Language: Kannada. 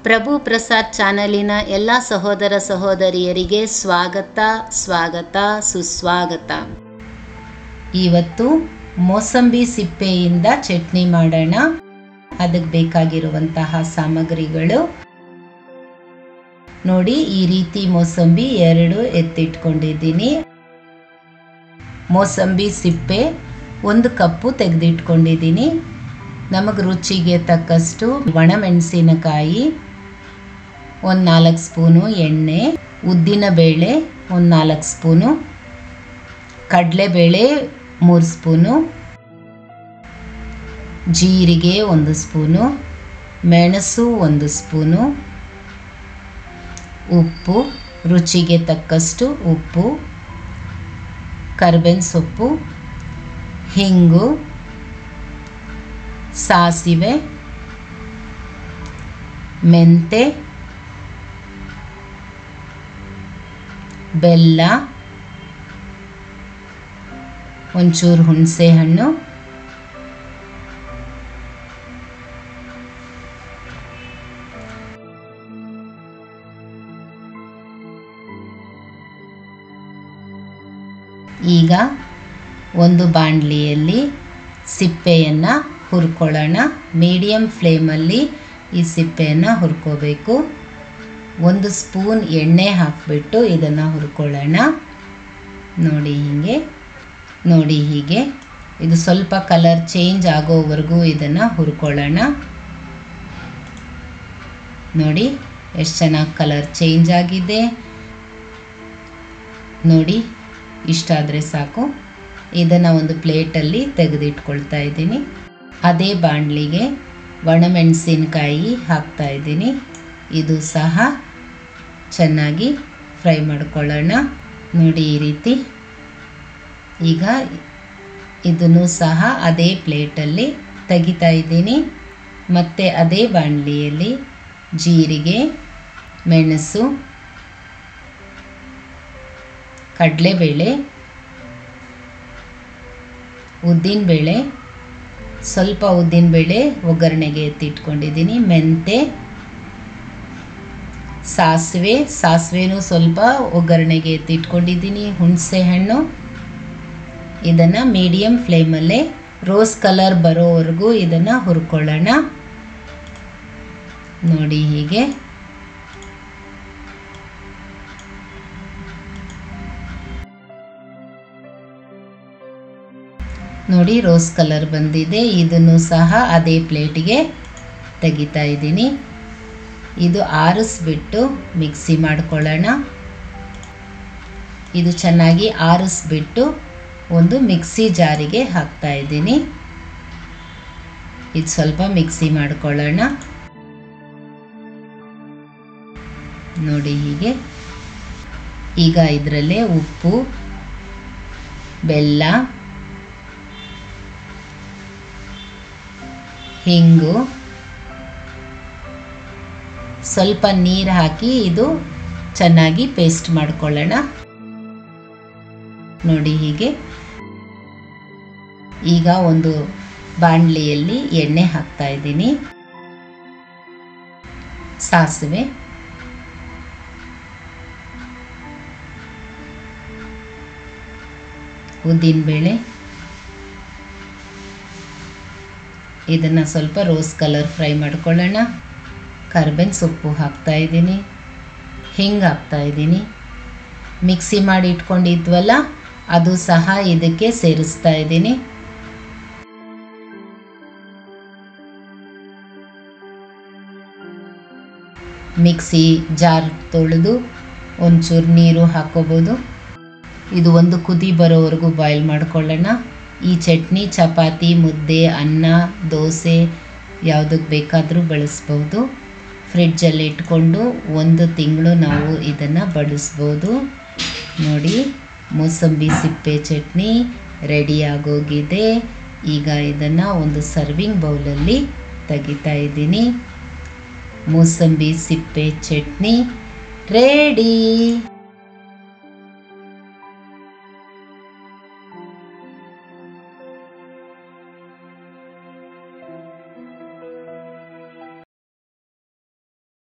ಪ್ರಭು ಪ್ರಸಾದ್ ಚಾನಲಿನ ಎಲ್ಲ ಸಹೋದರ ಸಹೋದರಿಯರಿಗೆ ಸ್ವಾಗತ ಸ್ವಾಗತ ಸುಸ್ವಾಗತ ಇವತ್ತು ಮೋಸಂಬಿ ಸಿಪ್ಪೆಯಿಂದ ಚಟ್ನಿ ಮಾಡೋಣ ಅದಕ್ಕೆ ಬೇಕಾಗಿರುವಂತಹ ಸಾಮಗ್ರಿಗಳು ನೋಡಿ ಈ ರೀತಿ ಮೋಸಂಬಿ ಎರಡು ಎತ್ತಿಟ್ಕೊಂಡಿದ್ದೀನಿ ಮೋಸಂಬಿ ಸಿಪ್ಪೆ ಒಂದು ಕಪ್ಪು ತೆಗೆದಿಟ್ಕೊಂಡಿದ್ದೀನಿ ನಮಗೆ ರುಚಿಗೆ ತಕ್ಕಷ್ಟು ಒಣಮೆಣಸಿನಕಾಯಿ ಒಂದು ನಾಲ್ಕು ಸ್ಪೂನು ಎಣ್ಣೆ ಉದ್ದಿನ ಬೇಳೆ ಒಂದು ನಾಲ್ಕು ಸ್ಪೂನು ಕಡಲೆಬೇಳೆ ಮೂರು ಸ್ಪೂನು ಜೀರಿಗೆ ಒಂದು ಸ್ಪೂನು ಮೆಣಸು ಒಂದು ಸ್ಪೂನು ಉಪ್ಪು ರುಚಿಗೆ ತಕ್ಕಷ್ಟು ಉಪ್ಪು ಕರ್ಬೇವಿನ ಸೊಪ್ಪು ಹಿಂಗು ಸಾಸಿವೆ ಮೆಂತೆ ಬೆಲ್ಲ ಒಂಚೂರು ಹುಣಸೆ ಹಣ್ಣು ಈಗ ಒಂದು ಬಾಣಲಿಯಲ್ಲಿ ಸಿಪ್ಪೆಯನ್ನು ಹುರ್ಕೊಳ್ಳೋಣ ಮೀಡಿಯಮ್ ಫ್ಲೇಮಲ್ಲಿ ಈ ಸಿಪ್ಪೆಯನ್ನು ಹುರ್ಕೋಬೇಕು ಒಂದು ಸ್ಪೂನ್ ಎಣ್ಣೆ ಹಾಕಿಬಿಟ್ಟು ಇದನ್ನು ಹುರ್ಕೊಳ್ಳೋಣ ನೋಡಿ ಹೀಗೆ ನೋಡಿ ಹೀಗೆ ಇದು ಸ್ವಲ್ಪ ಕಲರ್ ಚೇಂಜ್ ಆಗೋವರೆಗೂ ಇದನ್ನು ಹುರ್ಕೊಳ್ಳೋಣ ನೋಡಿ ಎಷ್ಟು ಚೆನ್ನಾಗಿ ಕಲರ್ ಚೇಂಜ್ ಆಗಿದೆ ನೋಡಿ ಇಷ್ಟಾದರೆ ಸಾಕು ಇದನ್ನು ಒಂದು ಪ್ಲೇಟಲ್ಲಿ ತೆಗೆದಿಟ್ಕೊಳ್ತಾ ಇದ್ದೀನಿ ಅದೇ ಬಾಣಲಿಗೆ ಒಣಮೆಣಸಿನ್ಕಾಯಿ ಹಾಕ್ತಾ ಇದ್ದೀನಿ ಇದು ಸಹ ಚೆನ್ನಾಗಿ ಫ್ರೈ ಮಾಡ್ಕೊಳ್ಳೋಣ ನೋಡಿ ಈ ರೀತಿ ಈಗ ಇದನ್ನು ಸಹ ಅದೇ ಪ್ಲೇಟಲ್ಲಿ ತೆಗಿತಾ ಇದ್ದೀನಿ ಮತ್ತು ಅದೇ ಬಾಣಲಿಯಲ್ಲಿ ಜೀರಿಗೆ ಮೆಣಸು ಕಡಲೆಬೇಳೆ ಉದ್ದಿನಬೇಳೆ ಸ್ವಲ್ಪ ಉದ್ದಿನಬೇಳೆ ಒಗ್ಗರಣೆಗೆ ಎತ್ತಿಟ್ಕೊಂಡಿದ್ದೀನಿ ಮೆಂತೆ ಸಾಸಿವೆ ಸಾಸಿವೆನೂ ಸ್ವಲ್ಪ ಒಗ್ಗರಣೆಗೆ ಎತ್ತಿಟ್ಕೊಂಡಿದ್ದೀನಿ ಹುಣಸೆ ಹಣ್ಣು ಇದನ್ನು ಮೀಡಿಯಮ್ ಫ್ಲೇಮಲ್ಲೇ ರೋಸ್ ಕಲರ್ ಬರೋವರೆಗೂ ಇದನ್ನು ಹುರ್ಕೊಳ್ಳೋಣ ನೋಡಿ ಹೀಗೆ ನೋಡಿ ರೋಸ್ ಕಲರ್ ಬಂದಿದೆ ಇದನ್ನು ಸಹ ಅದೇ ಪ್ಲೇಟಿಗೆ ತೆಗಿತಾ ಇದ್ದೀನಿ ಇದು ಆರಿಸ್ಬಿಟ್ಟು ಮಿಕ್ಸಿ ಮಾಡ್ಕೊಳ್ಳೋಣ ಇದು ಚೆನ್ನಾಗಿ ಆರಿಸ್ಬಿಟ್ಟು ಒಂದು ಮಿಕ್ಸಿ ಜಾರಿಗೆ ಹಾಕ್ತಾ ಇದ್ದೀನಿ ಇದು ಸ್ವಲ್ಪ ಮಿಕ್ಸಿ ಮಾಡ್ಕೊಳ್ಳೋಣ ನೋಡಿ ಹೀಗೆ ಈಗ ಇದರಲ್ಲೇ ಉಪ್ಪು ಬೆಲ್ಲ ಹಿಂಗು ಸ್ವಲ್ಪ ನೀರು ಹಾಕಿ ಇದು ಚೆನ್ನಾಗಿ ಪೇಸ್ಟ್ ಮಾಡ್ಕೊಳ್ಳೋಣ ನೋಡಿ ಹೀಗೆ ಈಗ ಒಂದು ಬಾಣಲಿಯಲ್ಲಿ ಎಣ್ಣೆ ಹಾಕ್ತಾ ಇದ್ದೀನಿ ಸಾಸಿವೆ ಉದ್ದಿನಬೇಳೆ ಇದನ್ನು ಸ್ವಲ್ಪ ರೋಸ್ ಕಲರ್ ಫ್ರೈ ಮಾಡ್ಕೊಳ್ಳೋಣ ಕರ್ಬೇವಿನ ಸೊಪ್ಪು ಹಾಕ್ತಾ ಇದ್ದೀನಿ ಹಿಂಗೆ ಹಾಕ್ತಾ ಇದ್ದೀನಿ ಮಿಕ್ಸಿ ಮಾಡಿ ಇಟ್ಕೊಂಡಿದ್ವಲ್ಲ ಅದು ಸಹ ಇದಕ್ಕೆ ಸೇರಿಸ್ತಾ ಇದ್ದೀನಿ ಮಿಕ್ಸಿ ಜಾರ್ ತೊಳೆದು ಒಂಚೂರು ನೀರು ಹಾಕೋಬೋದು ಇದು ಒಂದು ಕುದಿ ಬರೋವರೆಗೂ ಬಾಯ್ಲ್ ಮಾಡ್ಕೊಳ್ಳೋಣ ಈ ಚಟ್ನಿ ಚಪಾತಿ ಮುದ್ದೆ ಅನ್ನ ದೋಸೆ ಯಾವುದಕ್ಕೆ ಬೇಕಾದರೂ ಬಳಸ್ಬೋದು ಫ್ರಿಡ್ಜಲ್ಲಿ ಇಟ್ಕೊಂಡು ಒಂದು ತಿಂಗಳು ನಾವು ಇದನ್ನು ಬಳಸ್ಬೋದು ನೋಡಿ ಮೂಸಂಬಿ ಸಿಪ್ಪೆ ಚಟ್ನಿ ರೆಡಿ ಆಗೋಗಿದೆ ಈಗ ಇದನ್ನು ಒಂದು ಸರ್ವಿಂಗ್ ಬೌಲಲ್ಲಿ ತೆಗಿತಾ ಇದ್ದೀನಿ ಮೂಸಂಬಿ ಸಿಪ್ಪೆ ಚಟ್ನಿ ರೆಡಿ